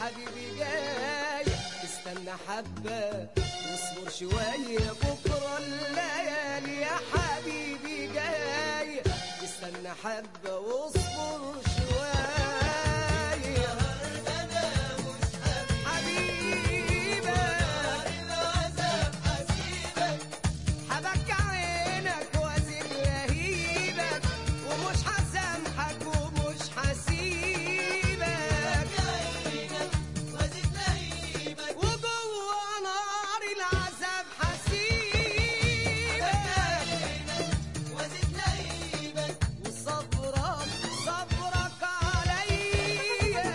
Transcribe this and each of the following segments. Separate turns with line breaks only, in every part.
حبيبي جاي استنى حبة واصبر شوية بكرة الليالي يا حبيبي جاي استنى حبة واصبر شوية حبيبي حبك عينك وازن لهيبك ومش هسامحك ومش هسيبك وجوه نار العذاب حسيبك وصبرك صبرك عليا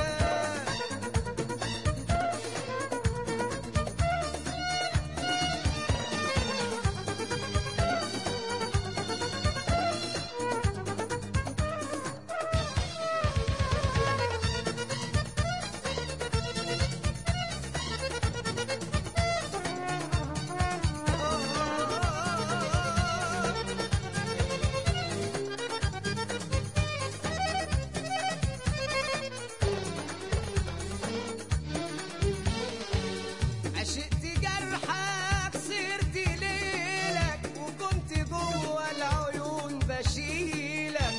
عشقت جرحك صرت ليلك وكنت جوه العيون بشيلك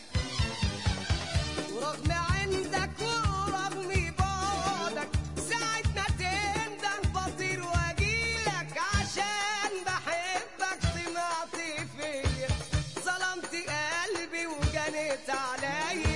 ورغم عندك ورغم بعدك ساعة ما تندم بطير واجيلك عشان بحبك طمعت فيا ظلمت قلبي وجنيت عليا